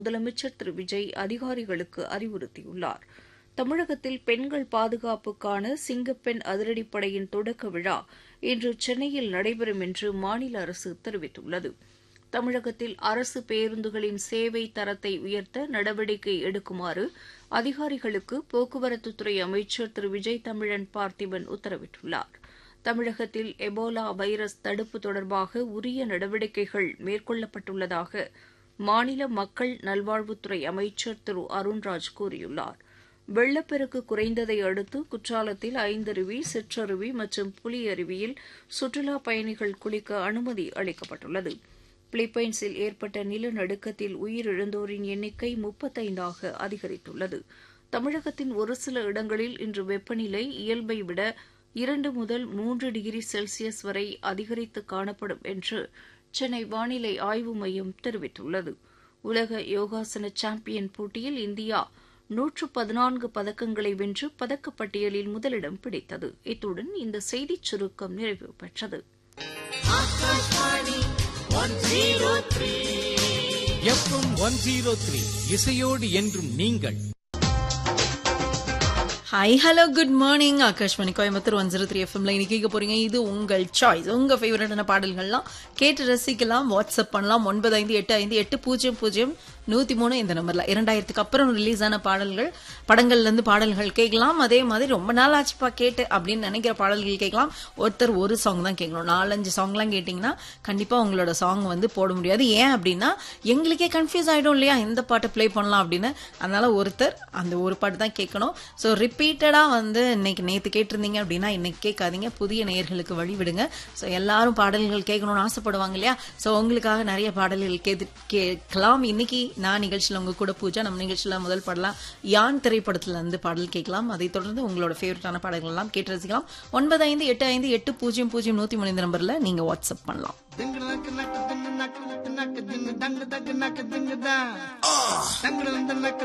முதலமைச்சர் திரு விஜய் அதிகாரிகளுக்கு அறிவுறுத்தியுள்ளார் தமிழகத்தில் பெண்கள் பாதுகாப்புக்கான சிங்கப்பெண் அதிரடிப்படையின் தொடக்க விழா இன்று சென்னையில் நடைபெறும் என்று மாநில அரசு தெரிவித்துள்ளது தமிழகத்தில் அரசு பேருந்துகளின் சேவை தரத்தை உயர்த்த நடவடிக்கை எடுக்குமாறு அதிகாரிகளுக்கு போக்குவரத்துத்துறை அமைச்சர் திரு விஜய் தமிழன் பார்த்திபன் உத்தரவிட்டுள்ளார் தமிழகத்தில் எபோலா வைரஸ் தடுப்பு தொடர்பாக உரிய நடவடிக்கைகள் மேற்கொள்ளப்பட்டுள்ளதாக மாநில மக்கள் நல்வாழ்வுத்துறை அமைச்சர் திரு அருண்ராஜ் கூறியுள்ளார் வெள்ளப்பெருக்கு குறைந்ததை அடுத்து குற்றாலத்தில் ஐந்தருவி சிற்றருவி மற்றும் புலியருவியில் சுற்றுலாப் பயணிகள் குளிக்க அனுமதி அளிக்கப்பட்டுள்ளது பிலிப்பைன்ஸில் ஏற்பட்ட நிலநடுக்கத்தில் உயிரிழந்தோரின் எண்ணிக்கை முப்பத்தைந்தாக அதிகரித்துள்ளது தமிழகத்தின் ஒரு சில இடங்களில் இன்று வெப்பநிலை இயல்பை விட இரண்டு முதல் மூன்று டிகிரி செல்சியஸ் வரை அதிகரித்து காணப்படும் என்று சென்னை வானிலை ஆய்வு மையம் தெரிவித்துள்ளது உலக யோகாசன சாம்பியன் போட்டியில் இந்தியா நூற்று பதினான்கு பதக்கங்களை வென்று பதக்கப்பட்டியலில் முதலிடம் பிடித்தது இத்துடன் இந்த செய்திச் சுருக்கம் நிறைவு பெற்றது எஃப்எம் ஒன் ஜீரோ த்ரீ இசையோடு என்றும் நீங்கள் hi hello good morning Akashvani Coimbatore one zero three எஃப்எம்ல இன்னைக்கு கேட்க போறீங்க இது உங்கள் சாய்ஸ் உங்க ஃபேவரட்டான பாடல்கள்லாம் கேட்டு ரசிக்கலாம் வாட்ஸ்அப் பண்ணலாம் ஒன்பது ஐந்து எட்டு ஐந்து எட்டு பூஜ்ஜியம் பூஜ்ஜியம் நூத்தி மூணு இந்த நம்பர்ல இரண்டாயிரத்துக்கு அப்புறம் ரிலீஸ் ஆன பாடல்கள் படங்கள்ல இருந்து பாடல்கள் கேட்கலாம் அதே மாதிரி ரொம்ப நாள் ஆச்சுப்பா கேட்டு அப்படின்னு நினைக்கிற பாடல்கள் கேட்கலாம் ஒருத்தர் ஒரு சாங் தான் கேட்கணும் நாலஞ்சு சாங்லாம் கேட்டீங்கன்னா கண்டிப்பா உங்களோட சாங் வந்து போட முடியாது ஏன் அப்படின்னா எங்களுக்கே கன்ஃபியூஸ் ஆயிடும் இல்லையா எந்த பாட்டை ப்ளே பண்ணலாம் அப்படின்னு அதனால ஒருத்தர் அந்த ஒரு பாட்டு தான் கேட்கணும் ஸோ ரிப்பீட்டடா வந்து இன்னைக்கு நேத்து கேட்டிருந்தீங்க அப்படின்னா இன்னைக்கு கேட்காதீங்க புதிய நேயர்களுக்கு வழி விடுங்க ஸோ எல்லாரும் பாடல்கள் கேட்கணும்னு ஆசைப்படுவாங்க இல்லையா ஸோ உங்களுக்காக நிறைய பாடல்கள் கேட்டு கேட்கலாம் இன்னைக்கு நான் நிகழ்ச்சியில் உங்க கூட பூஜா நம்ம நிகழ்ச்சியில முதல் பாடலாம் யான் திரைப்படத்துல இருந்து பாடல் கேட்கலாம் அதை தொடர்ந்து உங்களோட ஃபேவரட்டான பாடல்கள் எல்லாம் கேட்டு ரசிக்கலாம் ஒன்பது ஐந்து எட்டு ஐந்து எட்டு பூஜ்ஜியம் பூஜ்ஜியம் நூத்தி மூணு இந்த நம்பர்ல நீங்க வாட்ஸ்அப் பண்ணலாம் Ding nak nak ding nak nak nak ding dang dang nak ding da. Dang dang nak